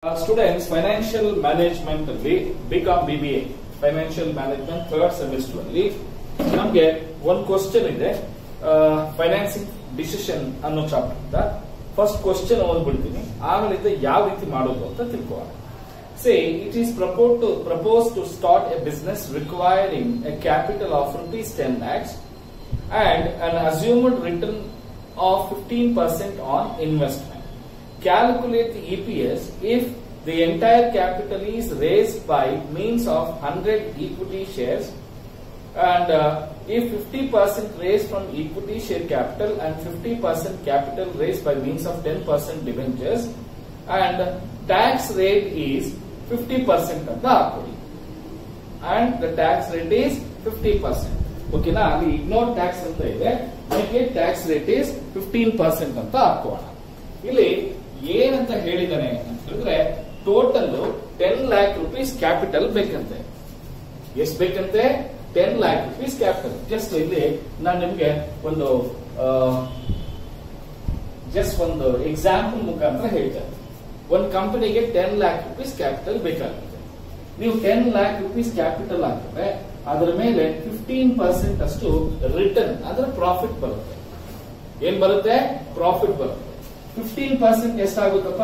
Students financial management ಅಲ್ಲಿ BCom BBA financial management third semester ಅಲ್ಲಿ ನಮ್ಗೆ ಒಂದು ಕ್ವಶನ್ ಇದೆ ಫೈನಾನ್ಸಿಂಗ್ ಡಿಸಿಷನ್ ಅನ್ನೋ ಚಾಪ್ಟರ್ ಇಂದ ಫಸ್ಟ್ ಕ್ವಶನ್ ಓದ್ಬಿಡ್ತೀನಿ ಆಮೇಲೆ ಯಾವ ರೀತಿ ಮಾಡೋದು ಅಂತ ತಿಳ್ಕೋಣ say it is propose to propose to start a business requiring a capital of rupees ten lakhs and an assumed return of 15% on investment. Calculate the EPS if the entire capital is raised by means of 100 equity shares and uh, if 50% raised from equity share capital and 50% capital raised by means of 10% debentures and tax rate is 50% ಅಂತ ಹಾಕೊಳ್ಳಿ and the tax rate is 50%. ಓಕೆನಾ ಅಲ್ಲಿ ignore tax ಅಂತ ಇದೆ ಅದಕ್ಕೆ tax rate is fifteen percent ಅಂತ ಹಾಕೋಣ ಇಲ್ಲಿ ಏನಂತ ಹೇಳಿದಾನೆ ಅಂತ ಹೇಳಿದ್ರೆ total ten lakh rupees capital ಬೇಕಂತೆ ಎಷ್ಟ್ ಬೇಕಂತೆ ten lakh rupees capital just ಇಲ್ಲಿ ನಾನು ನಿಮ್ಗೆ ಒಂದು ಜಸ್ಟ್ ಒಂದು ಎಕ್ಸಾಂಪಲ್ ಮುಖಾಂತರ ಹೇಳ್ತೇನೆ ಒಂದು ಕಂಪನಿಗೆ ಟೆನ್ ಲ್ಯಾಕ್ ರುಪೀಸ್ ಕ್ಯಾಪಿಟಲ್ ಬೇಕಾಗುತ್ತೆ ನೀವು ಟೆನ್ ಲ್ಯಾಕ್ ರುಪೀಸ್ ಕ್ಯಾಪಿಟಲ್ ಹಾಕಿದ್ರೆ ಅದರ ಮೇಲೆ ಫಿಫ್ಟೀನ್ ಪರ್ಸೆಂಟ್ ಅಷ್ಟು ರಿಟರ್ನ್ ಅದರ ಪ್ರಾಫಿಟ್ ಬರುತ್ತೆ ಏನ್ ಬರುತ್ತೆ ಪ್ರಾಫಿಟ್ ಬರುತ್ತೆ ಫಿಫ್ಟೀನ್ ಪರ್ಸೆಂಟ್ ಎಷ್ಟಾಗುತ್ತಪ್ಪ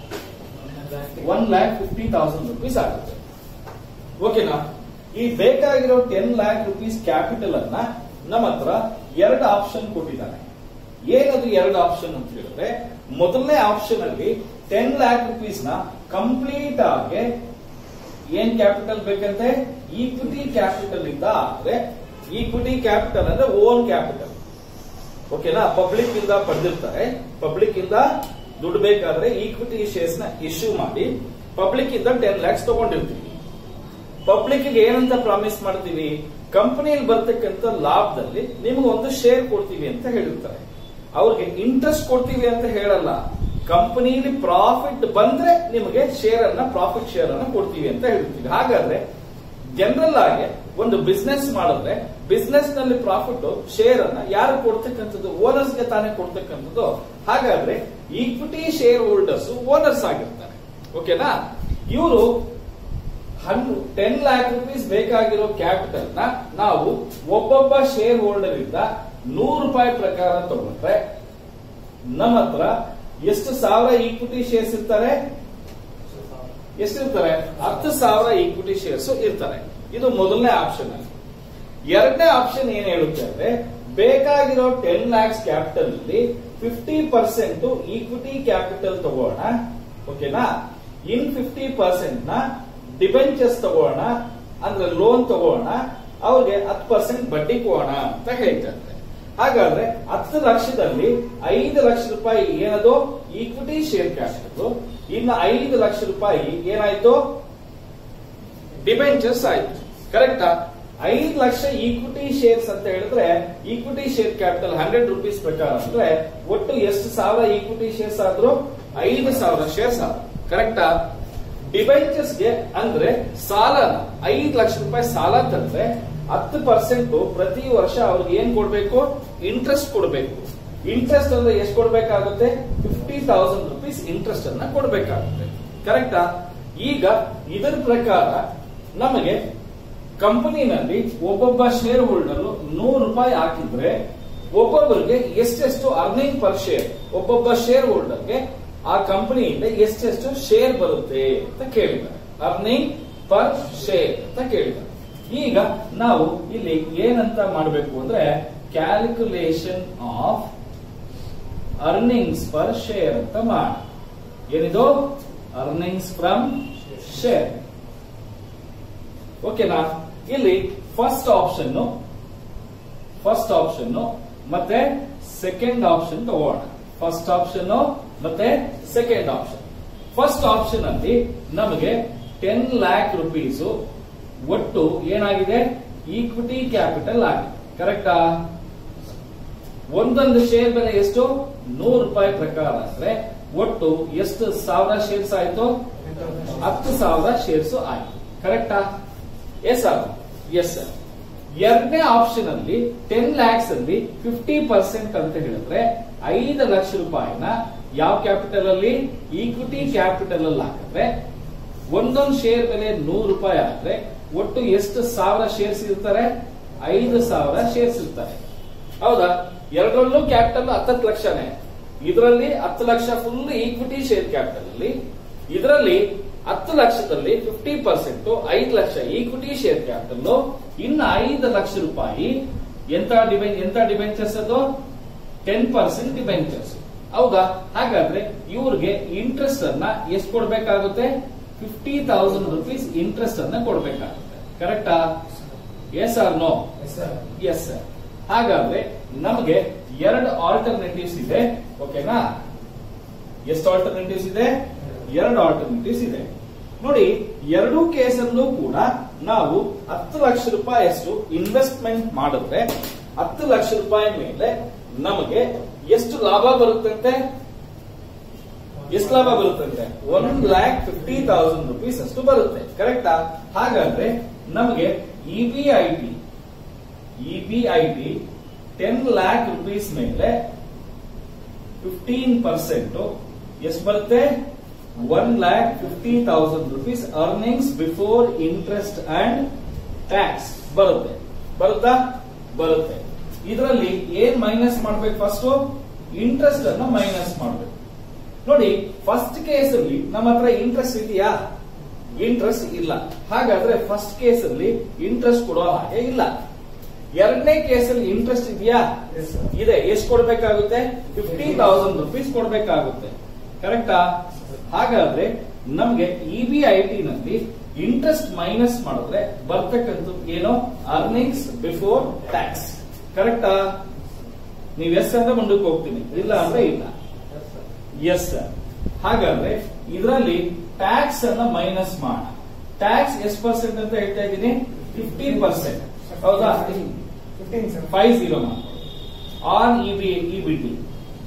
one lakh fifty thousand rupees ಆಗುತ್ತೆ ಓಕೆನಾ ಈ ಬೇಕಾಗಿರೋ ಟೆನ್ ಲ್ಯಾಕ್ ರುಪೀಸ್ ಕ್ಯಾಪಿಟಲ್ ಅನ್ನ ನಮ್ಮ ಹತ್ರ ಎರಡು ಆಪ್ಷನ್ ಕೊಟ್ಟಿದ್ದಾನೆ ಏನದು ಎರಡು ಆಪ್ಷನ್ ಅಂತ ಹೇಳಿದ್ರೆ ಮೊದಲನೇ ಆಪ್ಷನ್ ಅಲ್ಲಿ ಟೆನ್ ಲ್ಯಾಕ್ ರುಪೀಸ್ ನ ಕಂಪ್ಲೀಟ್ ಆಗಿ ಏನ್ ಕ್ಯಾಪಿಟಲ್ ಬೇಕಂತೆ ಈಕ್ವಿಟಿ ಕ್ಯಾಪಿಟಲ್ ಇಂದ ಆದ್ರೆ ಈಕ್ವಿಟಿ ಕ್ಯಾಪಿಟಲ್ ಅಂದ್ರೆ ಓನ್ ಕ್ಯಾಪಿಟಲ್ ಓಕೆನಾ ಪಬ್ಲಿಕ್ ಇಂದ ಪಡೆದಿರ್ತಾರೆ ಪಬ್ಲಿಕ್ ಇಂದ ದುಡ್ಡು ಬೇಕಾದ್ರೆ ಈಕ್ವಿಟಿ ಶೇರ್ಸ್ ನ ಇಶ್ಯೂ ಮಾಡಿ ಪಬ್ಲಿಕ್ ಇಂದ ಟೆನ್ ಲ್ಯಾಕ್ಸ್ ತಗೊಂಡಿರ್ತೀವಿ ಪಬ್ಲಿಕ್ ಏನಂತ ಪ್ರಾಮಿಸ್ ಮಾಡ್ತೀವಿ ಕಂಪನಿಯಲ್ಲಿ ಬರ್ತಕ್ಕಂಥ ಲಾಭದಲ್ಲಿ ನಿಮ್ಗೆ ಒಂದು ಶೇರ್ ಕೊಡ್ತೀವಿ ಅಂತ ಹೇಳಿರ್ತಾರೆ ಅವ್ರಿಗೆ ಇಂಟ್ರೆಸ್ಟ್ ಕೊಡ್ತೀವಿ ಅಂತ ಹೇಳಲ್ಲ ಕಂಪನಿಲಿ ಪ್ರಾಫಿಟ್ ಬಂದ್ರೆ ನಿಮಗೆ ಶೇರ್ ಅನ್ನ ಪ್ರಾಫಿಟ್ ಶೇರ್ ಅನ್ನ ಕೊಡ್ತೀವಿ ಅಂತ ಹೇಳ್ತೀವಿ ಹಾಗಾದ್ರೆ ಜನರಲ್ ಆಗಿ ಒಂದು ಬಿಸ್ನೆಸ್ ಮಾಡಿದ್ರೆ ಬಿಸ್ನೆಸ್ ನಲ್ಲಿ ಪ್ರಾಫಿಟ್ ಶೇರ್ ಅನ್ನ ಯಾರು ಕೊಡ್ತಕ್ಕಂಥದ್ದು ಓನರ್ಸ್ ಗೆ ತಾನೇ ಕೊಡ್ತಕ್ಕಂಥದ್ದು ಹಾಗಾದ್ರೆ ಈಕ್ವಿಟಿ ಶೇರ್ ಹೋಲ್ಡರ್ಸ್ ಓನರ್ಸ್ ಆಗಿರ್ತಾರೆ ಓಕೆನಾ ಇವರು ಟೆನ್ ಲ್ಯಾಕ್ ರುಪೀಸ್ ಬೇಕಾಗಿರೋ ಕ್ಯಾಪಿಟಲ್ ನ ನಾವು ಒಬ್ಬೊಬ್ಬ ಶೇರ್ ಹೋಲ್ಡರ್ ಇಂದ ನೂರು ರೂಪಾಯಿ ಪ್ರಕಾರ ತಗೊಂಡ್ರೆ ನಮ್ಮ ಹತ್ರ ಎಷ್ಟು ಸಾವಿರ ಈಕ್ವಿಟಿ ಶೇರ್ಸ್ ಇರ್ತಾರೆ ಎಷ್ಟಿರ್ತಾರೆ ಹತ್ತು ಸಾವಿರ ಈಕ್ವಿಟಿ ಶೇರ್ಸ್ ಇರ್ತಾರೆ ಇದು ಮೊದಲನೇ ಆಪ್ಷನ್ ಅಲ್ಲಿ ಎರಡನೇ ಆಪ್ಷನ್ ಏನ್ ಹೇಳುತ್ತೆ ಅಂದ್ರೆ ಬೇಕಾಗಿರೋ ಟೆನ್ ಲ್ಯಾಕ್ಸ್ ಕ್ಯಾಪಿಟಲ್ ಅಲ್ಲಿ ಫಿಫ್ಟಿ ಪರ್ಸೆಂಟ್ ಈಕ್ವಿಟಿ ಕ್ಯಾಪಿಟಲ್ ತಗೋಣ ಓಕೆನಾ ಇನ್ ಫಿಫ್ಟಿ ಪರ್ಸೆಂಟ್ ನ ಡಿಬೆಂಚರ್ಸ್ ತಗೋಣ ಅಂದ್ರೆ ಲೋನ್ ತಗೋಣ ಅವ್ರಿಗೆ ಹತ್ತು ಪರ್ಸೆಂಟ್ ಬಡ್ಡಿ ಕೊಡೋಣ ಅಂತ ಹೇಳ್ತಾರೆ ಹಾಗಾದ್ರೆ ಹತ್ತು ಲಕ್ಷದಲ್ಲಿ ಐದು ಲಕ್ಷ ರೂಪಾಯಿ ಏನದು ಈಕ್ವಿಟಿ ಶೇರ್ ಕ್ಯಾಪಿಟಲ್ ಇನ್ನು ಐದು ಲಕ್ಷ ರೂಪಾಯಿ ಏನಾಯ್ತು ಡಿಬೆಂಚರ್ಸ್ ಆಯ್ತು ಕರೆಕ್ಟಾ ಐದು ಲಕ್ಷ ಈಕ್ವಿಟಿ ಶೇರ್ಸ್ ಅಂತ ಹೇಳಿದ್ರೆ equity share capital hundred rupees ಪ್ರಕಾರ ಅಂದ್ರೆ ಒಟ್ಟು ಎಷ್ಟು ಸಾವಿರ ಈಕ್ವಿಟಿ ಶೇರ್ಸ್ ಆದ್ರೂ ಐದು ಸಾವಿರ ಶೇರ್ಸ್ ಆದ್ರು ಕರೆಕ್ಟಾ ಡಿಬೆಂಚರ್ಸ್ ಗೆ ಅಂದ್ರೆ ಸಾಲ ಐದು ಲಕ್ಷ ರೂಪಾಯಿ ಸಾಲ ತಂದ್ರೆ ಹತ್ತು ಪರ್ಸೆಂಟ್ ಪ್ರತಿ ವರ್ಷ ಅವ್ರಿಗೆ ಏನ್ ಕೊಡ್ಬೇಕು ಇಂಟ್ರೆಸ್ಟ್ ಕೊಡಬೇಕು ಇಂಟ್ರೆಸ್ಟ್ ಅಂದ್ರೆ ಎಷ್ಟು ಕೊಡ್ಬೇಕಾಗುತ್ತೆ ಫಿಫ್ಟಿ ತೌಸಂಡ್ ರುಪೀಸ್ ಇಂಟ್ರೆಸ್ಟ್ ಅನ್ನ ಕೊಡ್ಬೇಕಾಗುತ್ತೆ ಕರೆಕ್ಟಾ ಈಗ ಇದರ ಪ್ರಕಾರ ನಮಗೆ ಕಂಪನಿನಲ್ಲಿ ಒಬ್ಬೊಬ್ಬ ಶೇರ್ ಹೋಲ್ಡರ್ ನೂರು ರೂಪಾಯಿ ಹಾಕಿದ್ರೆ ಒಬ್ಬೊಬ್ಬರಿಗೆ ಎಷ್ಟೆಷ್ಟು ಅರ್ನಿಂಗ್ ಪರ್ ಶೇರ್ ಒಬ್ಬೊಬ್ಬ ಶೇರ್ ಹೋಲ್ಡರ್ಗೆ ಆ ಕಂಪನಿಯಿಂದ ಎಷ್ಟೆಷ್ಟು ಶೇರ್ ಬರುತ್ತೆ ಅಂತ ಕೇಳಿದ್ದಾರೆ ಅರ್ನಿಂಗ್ ಪರ್ ಶೇರ್ ಅಂತ ಕೇಳಿದ್ದಾರೆ ಈಗ ನಾವು ಇಲ್ಲಿ ಏನಂತ ಮಾಡಬೇಕು ಅಂದ್ರೆ calculation of earnings per share ಅಂತ ಮಾಡಿ ಏನಿದು ಅರ್ನಿಂಗ್ಸ್ ಫ್ರಮ್ ಶೇರ್ ಓಕೆನಾ ಇಲ್ಲಿ ಫಸ್ಟ್ ಆಪ್ಷನ್ ಫಸ್ಟ್ ಆಪ್ಷನ್ ಮತ್ತೆ ಸೆಕೆಂಡ್ ಆಪ್ಷನ್ ತಗೋಣ ಫಸ್ಟ್ ಆಪ್ಷನ್ ಮತ್ತೆ ಸೆಕೆಂಡ್ ಆಪ್ಷನ್ ಫಸ್ಟ್ ಆಪ್ಷನ್ ಅಲ್ಲಿ ನಮಗೆ ಟೆನ್ ಲ್ಯಾಕ್ ರುಪೀಸ್ ಒಟ್ಟು ಏನಾಗಿದೆ ಈಕ್ವಿಟಿ ಕ್ಯಾಪಿಟಲ್ ಆಗಿದೆ ಕರೆಕ್ಟಾ ಒಂದೊಂದು ಶೇರ್ ಬೆಲೆ ಎಷ್ಟು ನೂರು ರೂಪಾಯಿ ಪ್ರಕಾರ ಅಂದ್ರೆ ಒಟ್ಟು ಎಷ್ಟು ಸಾವಿರ ಶೇರ್ಸ್ ಆಯ್ತು ಹತ್ತು ಸಾವಿರ ಶೇರ್ಸ್ ಆಯ್ತು ಕರೆಕ್ಟಾ ಎಸ್ ಸರ್ ಎಸ್ ಸರ್ ಎರಡನೇ ಆಪ್ಷನ್ ಅಲ್ಲಿ ಟೆನ್ ಲ್ಯಾಕ್ಸ್ ಅಲ್ಲಿ ಫಿಫ್ಟಿ ಪರ್ಸೆಂಟ್ ಅಂತ ಹೇಳಿದ್ರೆ ಐದು ಲಕ್ಷ ರೂಪಾಯಿನ ಯಾವ ಕ್ಯಾಪಿಟಲ್ ಅಲ್ಲಿ ಈಕ್ವಿಟಿ ಕ್ಯಾಪಿಟಲ್ ಅಲ್ಲಿ ಹಾಕಿದ್ರೆ ಒಂದೊಂದು ಶೇರ್ ಬೆಲೆ ನೂರು ರೂಪಾಯಿ ಆದ್ರೆ ಒಟ್ಟು ಎಷ್ಟು ಸಾವಿರ ಶೇರ್ಸ್ ಇರ್ತಾರೆ ಐದು ಸಾವಿರ ಶೇರ್ಸ್ ಇರ್ತಾರೆ ಹೌದಾ ಎರಡರಲ್ಲೂ ಕ್ಯಾಪಿಟಲ್ ಹತ್ತತ್ತು ಲಕ್ಷನೇ ಇದರಲ್ಲಿ ಹತ್ತು ಲಕ್ಷ ಫುಲ್ ಈಕ್ವಿಟಿ ಶೇರ್ ಕ್ಯಾಪಿಟಲ್ ಅಲ್ಲಿ ಇದರಲ್ಲಿ ಹತ್ತು ಲಕ್ಷದಲ್ಲಿ ಫಿಫ್ಟಿ ಪರ್ಸೆಂಟ್ ಐದು ಲಕ್ಷ ಈಕ್ವಿಟಿ ಶೇರ್ ಕ್ಯಾಪಿಟಲ್ ಇನ್ನು ಐದು ಲಕ್ಷ ರೂಪಾಯಿ ಎಂತ ಡಿಬೆಂಚ್ ಎಂತ ಡಿಬೆಂಚರ್ಸ್ ಅದು ಟೆನ್ ಪರ್ಸೆಂಟ್ ಡಿಬೆಂಚರ್ಸ್ ಹೌದಾ ಹಾಗಾದ್ರೆ ಇವ್ರಿಗೆ ಇಂಟ್ರೆಸ್ಟ್ ಅನ್ನ ಎಷ್ಟು ಕೊಡ್ಬೇಕಾಗುತ್ತೆ ಫಿಫ್ಟಿ ತೌಸಂಡ್ ರುಪೀಸ್ ಇಂಟ್ರೆಸ್ಟ್ ಅನ್ನ ಕೊಡ್ಬೇಕಾಗುತ್ತೆ ಕರೆಕ್ಟಾ yes or no yes sir ಹಾಗಾದ್ರೆ ನಮಗೆ ಎರಡು ಆಲ್ಟರ್ನೇಟಿವ್ಸ್ ಇದೆ ಓಕೆನಾ ಎಷ್ಟು ಆಲ್ಟರ್ನೇಟಿವ್ಸ್ ಇದೆ ಎರಡು ಆಲ್ಟರ್ನೇಟಿವ್ಸ್ ಇದೆ ನೋಡಿ ಎರಡೂ ಕೇಸಲ್ಲೂ ಕೂಡ ನಾವು ಹತ್ತು ಲಕ್ಷ ರೂಪಾಯಿಯಷ್ಟು ಇನ್ವೆಸ್ಟ್ಮೆಂಟ್ ಮಾಡಿದ್ರೆ ಹತ್ತು ಲಕ್ಷ ರೂಪಾಯಿ ಮೇಲೆ ನಮಗೆ ಎಷ್ಟು ಲಾಭ ಬರುತ್ತಂತೆ ಎಷ್ಟು ಲಾಭ ಬರುತ್ತಂತೆ one lakh fifty thousand rupees ಅಷ್ಟು ಬರುತ್ತೆ ಕರೆಕ್ಟಾ ಹಾಗಾದ್ರೆ ನಮಗೆ E B I T E B I T ten lakh rupees ಮೇಲೆ ಫಿಫ್ಟೀನ್ ಪರ್ಸೆಂಟ್ ಎಷ್ಟು ಬರುತ್ತೆ one lakh fifty thousand rupees earnings before interest and tax ಬರುತ್ತೆ ಬರುತ್ತಾ ಬರುತ್ತೆ ಇದರಲ್ಲಿ ಏನ್ ಮೈನಸ್ ಮಾಡ್ಬೇಕು ಫಸ್ಟ್ ಇಂಟ್ರೆಸ್ಟ್ ಅನ್ನು ಮೈನಸ್ ಮಾಡ್ಬೇಕು ನೋಡಿ ಫಸ್ಟ್ ಕೇಸ್ ಅಲ್ಲಿ ನಮ್ಮ ಹತ್ರ ಇಂಟ್ರೆಸ್ಟ್ ಇದೆಯಾ ಇಂಟ್ರೆಸ್ಟ್ ಇಲ್ಲ ಹಾಗಾದ್ರೆ ಫಸ್ಟ್ ಕೇಸ್ ಅಲ್ಲಿ ಇಂಟ್ರೆಸ್ಟ್ ಕೊಡೋ ಹಾಗೆ ಇಲ್ಲ ಎರಡನೇ ಕೇಸಲ್ಲಿ ಇಂಟ್ರೆಸ್ಟ್ ಇದೆಯಾ ಇದೆ ಎಷ್ಟು ಕೊಡ್ಬೇಕಾಗುತ್ತೆ ಫಿಫ್ಟಿ ತೌಸಂಡ್ ರುಪೀಸ್ ಕೊಡ್ಬೇಕಾಗುತ್ತೆ ಕರೆಕ್ಟಾ ಹಾಗಾದ್ರೆ ನಮ್ಗೆ ಇ ಬಿ ಐ ಟಿ ನಲ್ಲಿ ಇಂಟ್ರೆಸ್ಟ್ ಮೈನಸ್ ಮಾಡಿದ್ರೆ ಬರ್ತಕ್ಕಂಥ ಏನು ಅರ್ನಿಂಗ್ಸ್ ಬಿಫೋರ್ ಟ್ಯಾಕ್ಸ್ ಕರೆಕ್ಟಾ ನೀವ್ ಎಸ್ ಅಂದ್ರೆ ಮುಂದಕ್ಕೆ ಹೋಗ್ತೀನಿ ಇಲ್ಲ ಅಂದ್ರೆ ಇಲ್ಲ ಎಸ್ ಸರ್ ಹಾಗಾದ್ರೆ ಇದರಲ್ಲಿ ಟ್ಯಾಕ್ಸ್ ಅನ್ನ ಮೈನಸ್ ಮಾಡ ಟ್ಯಾಕ್ಸ್ ಎಷ್ಟು ಪರ್ಸೆಂಟ್ ಅಂತ ಹೇಳ್ತಾ ಇದ್ದೀನಿ ಫಿಫ್ಟೀನ್ ಪರ್ಸೆಂಟ್ ಹೌದಾ five zero on E B E B T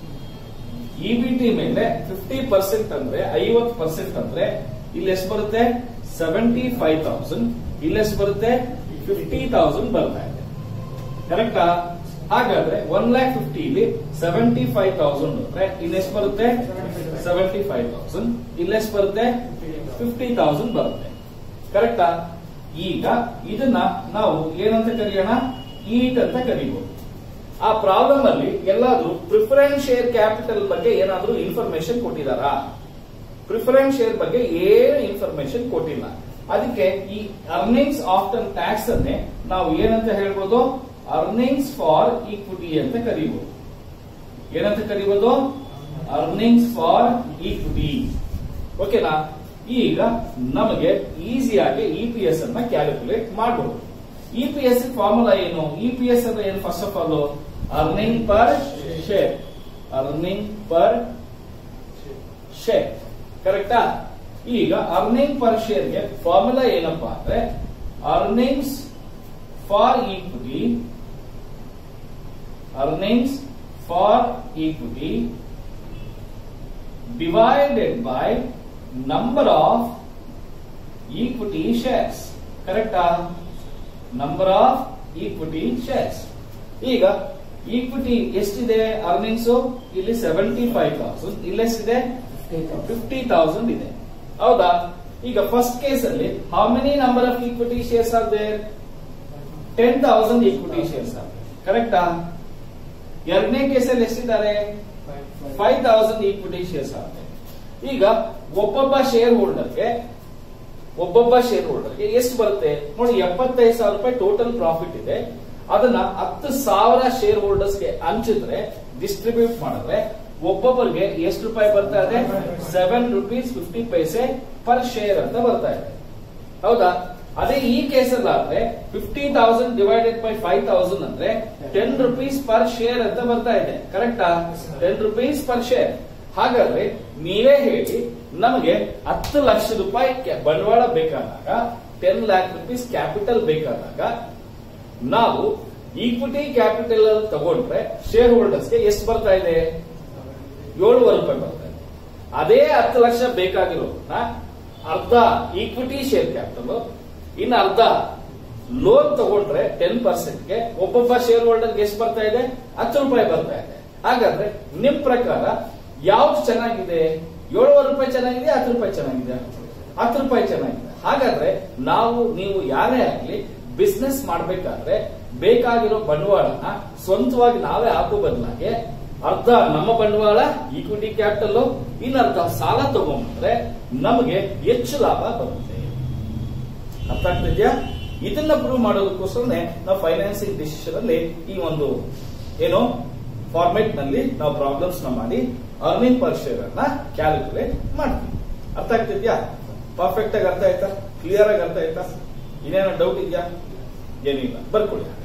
E B T ಮೇಲೆ ಫಿಫ್ಟಿ ಪರ್ಸೆಂಟ್ ಅಂದ್ರೆ ಐವತ್ತು ಪರ್ಸೆಂಟ್ ಅಂದ್ರೆ ಇಲ್ಲಿ ಎಷ್ಟು ಬರುತ್ತೆ ಸೆವೆಂಟಿ ಫೈವ್ ತೌಸಂಡ್ ಇಲ್ಲಿ ಎಷ್ಟು ಬರುತ್ತೆ ಫಿಫ್ಟಿ ತೌಸಂಡ್ ಬರ್ತಾ ಇದೆ ಕರೆಕ್ಟಾ ಹಾಗಾದ್ರೆ ಒನ್ ಲ್ಯಾಕ್ ಫಿಫ್ಟಿ ಇಲ್ಲಿ ಸೆವೆಂಟಿ ಫೈವ್ ತೌಸಂಡ್ ಅಂದ್ರೆ ಇನ್ನೆಷ್ಟು ಬರುತ್ತೆ ಸೆವೆಂಟಿ ಫೈವ್ ತೌಸಂಡ್ ಇಲ್ಲೆಷ್ಟು ಬರುತ್ತೆ ಫಿಫ್ಟಿ ತೌಸಂಡ್ ಬರುತ್ತೆ ಕರೆಕ್ಟಾ ಈಗ ಇದನ್ನ ನಾವು ಏನಂತ ಕರೆಯೋಣ ಈಟ್ ಅಂತ ಕರಿಬಹುದು ಆ ಪ್ರಾಬ್ಲಮ್ ಅಲ್ಲಿ ಎಲ್ಲಾದ್ರೂ ಪ್ರಿಫರೆನ್ಸ್ ಶೇರ್ ಕ್ಯಾಪಿಟಲ್ ಬಗ್ಗೆ ಏನಾದ್ರೂ ಇನ್ಫಾರ್ಮೇಶನ್ ಕೊಟ್ಟಿದಾರಾ ಪ್ರಿಫರೆನ್ಸ್ ಶೇರ್ ಬಗ್ಗೆ ಏನು ಇನ್ಫಾರ್ಮೇಶನ್ ಕೊಟ್ಟಿಲ್ಲ ಅದಕ್ಕೆ ಈ ಅರ್ನಿಂಗ್ಸ್ ಆಫ್ಟರ್ ಟ್ಯಾಕ್ಸ್ ಅನ್ನೇ ನಾವು ಏನಂತ ಹೇಳ್ಬೋದು ಅರ್ನಿಂಗ್ಸ್ ಫಾರ್ ಈಕ್ವಿಟಿ ಅಂತ ಕರೀಬಹುದು ಏನಂತ ಕರೀಬಹುದು ಅರ್ನಿಂಗ್ಸ್ ಫಾರ್ ಈಕ್ವಿಟಿ ಓಕೆನಾ ಈಗ ನಮಗೆ ಈಸಿಯಾಗಿ ಇ ಪಿ ಎಸ್ ಅನ್ನ ಕ್ಯಾಲ್ಕುಲೇಟ್ ಮಾಡಬಹುದು ಇ ಪಿ ಎಸ್ ಫಾರ್ಮುಲಾ ಏನು ಇ ಪಿ ಎಸ್ ಅಂದ್ರೆ ಏನು first of all earning per share earning per share ಕರೆಕ್ಟಾ ಈಗ ಅರ್ನಿಂಗ್ ಪರ್ ಶೇರ್ಗೆ ಫಾರ್ಮುಲಾ ಏನಪ್ಪಾ ಅಂದ್ರೆ earnings for equity earnings for equity divided by number of equity shares ಕರೆಕ್ಟಾ number of equity shares ಈಗ ಈಕ್ವಿಟಿ ಎಷ್ಟಿದೆ ಅರ್ನಿಂಗ್ಸ್ ಇಲ್ಲಿ ಸೆವೆಂಟಿ ಫೈವ್ ತೌಸಂಡ್ ಇಲ್ಲೆಷ್ಟಿದೆ ಫಿಫ್ಟಿ ತೌಸಂಡ್ ಇದೆ ಹೌದಾ ಈಗ ಫಸ್ಟ್ ಕೇಸ್ ಅಲ್ಲಿ how many number of equity shares are there ten thousand equity shares are ಕರೆಕ್ಟಾ ಎರಡನೇ ಕೇಸಲ್ಲಿ ಎಷ್ಟಿದ್ದಾರೆ ಫೈವ್ ತೌಸಂಡ್ ಈಕ್ವಿಟಿ ಶೇರ್ಸ್ ಆಗುತ್ತೆ ಈಗ ಒಬ್ಬೊಬ್ಬ ಶೇರ್ ಹೋಲ್ಡರ್ಗೆ ಒಬ್ಬೊಬ್ಬ ಶೇರ್ ಹೋಲ್ಡರ್ಗೆ ಎಷ್ಟು ಬರುತ್ತೆ ನೋಡಿ ಎಪ್ಪತ್ತೈದು ಸಾವಿರ ರೂಪಾಯಿ ಟೋಟಲ್ ಪ್ರಾಫಿಟ್ ಇದೆ ಅದನ್ನ ಹತ್ತು ಸಾವಿರ ಶೇರ್ ಹೋಲ್ಡರ್ಸ್ಗೆ ಹಂಚಿದ್ರೆ ಡಿಸ್ಟ್ರಿಬ್ಯೂಟ್ ಮಾಡಿದ್ರೆ ಒಬ್ಬೊಬ್ಬರಿಗೆ ಎಷ್ಟು ರೂಪಾಯಿ ಬರ್ತಾ ಇದೆ seven rupees fifty paise per share ಅಂತ ಬರ್ತಾ ಇದೆ ಹೌದಾ ಅದೇ ಈ ಕೇಸಲ್ಲಿ ಆದ್ರೆ fifty thousand divided by five thousand ಅಂದ್ರೆ ಟೆನ್ ರುಪೀಸ್ ಪರ್ ಶೇರ್ ಅಂತ ಬರ್ತಾ ಇದೆ ಕರೆಕ್ಟಾ ಟೆನ್ ರುಪೀಸ್ ಪರ್ ಶೇರ್ ಹಾಗಾದ್ರೆ ನೀವೇ ಹೇಳಿ ನಮಗೆ ಹತ್ತು ಲಕ್ಷ ರೂಪಾಯಿ ಕ್ಯಾ- ಬಂಡವಾಳ ಬೇಕಾದಾಗ ಟೆನ್ ಲ್ಯಾಕ್ ರುಪೀಸ್ ಕ್ಯಾಪಿಟಲ್ ಬೇಕಾದಾಗ ನಾವು ಈಕ್ವಿಟಿ ಕ್ಯಾಪಿಟಲ್ ಅಲ್ಲಿ ತಗೊಂಡ್ರೆ ಶೇರ್ ಹೋಲ್ಡರ್ಸ್ಗೆ ಎಷ್ಟು ಬರ್ತಾ ಇದೆ ಏಳುವರೆ ರೂಪಾಯಿ ಬರ್ತಾ ಇದೆ ಅದೇ ಹತ್ತು ಲಕ್ಷ ಬೇಕಾಗಿರೋದನ್ನ ಅರ್ಧ ಈಕ್ವಿಟಿ ಶೇರ್ ಕ್ಯಾಪಿಟಲ್ ಇನ್ನು ಅರ್ಧ ಲೋನ್ ತಗೊಂಡ್ರೆ ಟೆನ್ ಪರ್ಸೆಂಟ್ಗೆ ಒಬ್ಬೊಬ್ಬ ಶೇರ್ ಹೋಲ್ಡರ್ಗೆ ಎಷ್ಟು ಬರ್ತಾ ಇದೆ ಹತ್ತು ರೂಪಾಯಿ ಬರ್ತಾ ಇದೆ ಹಾಗಾದ್ರೆ ನಿಮ್ ಪ್ರಕಾರ ಯಾವ್ದು ಚೆನ್ನಾಗಿದೆ ಏಳುವರೆ ರೂಪಾಯಿ ಚೆನ್ನಾಗಿದೆ ಹತ್ತು ರೂಪಾಯಿ ಚೆನ್ನಾಗಿದೆ ಹತ್ತು ರೂಪಾಯಿ ಚೆನ್ನಾಗಿದೆ ಹಾಗಾದ್ರೆ ನಾವು ನೀವು ಯಾರೇ ಆಗ್ಲಿ ಬಿಸ್ನೆಸ್ ಮಾಡ್ಬೇಕಾದ್ರೆ ಬೇಕಾಗಿರೋ ಬಂಡವಾಳನ ಸ್ವಂತವಾಗಿ ನಾವೇ ಹಾಕೋ ಬದಲಾಗಿ ಅರ್ಧ ನಮ್ಮ ಬಂಡವಾಳ ಈಕ್ವಿಟಿ ಕ್ಯಾಪಿಟಲ್ ಇನ್ನರ್ಧ ಸಾಲ ತಗೊಂಡ್ರೆ ನಮಗೆ ಹೆಚ್ಚು ಲಾಭ ಬರುತ್ತೆ ಅರ್ಥ ಆಗ್ತಿದ್ಯಾ ಇದನ್ನ ಪ್ರೂವ್ ಮಾಡೋದಕ್ಕೋಸ್ಕರನೇ ನಾವು ಫೈನಾನ್ಸಿಂಗ್ ಡಿಸಿಷನ್ ಅಲ್ಲಿ ಈ ಒಂದು ಏನು ಫಾರ್ಮೆಟ್ ನಲ್ಲಿ ನಾವು ಪ್ರಾಬ್ಲಮ್ಸ್ ನ ಮಾಡಿ ಅರ್ನಿಂಗ್ ಪರ್ ಶೇರ್ ಅನ್ನ ಕ್ಯಾಲ್ಕುಲೇಟ್ ಮಾಡ್ತೀವಿ ಅರ್ಥ ಆಗ್ತಿದ್ಯಾ ಪರ್ಫೆಕ್ಟ್ ಆಗಿ ಅರ್ಥ ಆಯ್ತಾ ಕ್ಲಿಯರ್ ಆಗಿ ಅರ್ಥ ಆಯ್ತಾ ಇನ್ನೇನೋ ಡೌಟ್ ಇದೆಯಾ ಏನಿಲ್ಲ ಬರ್ಕೊಳ್ಳಿ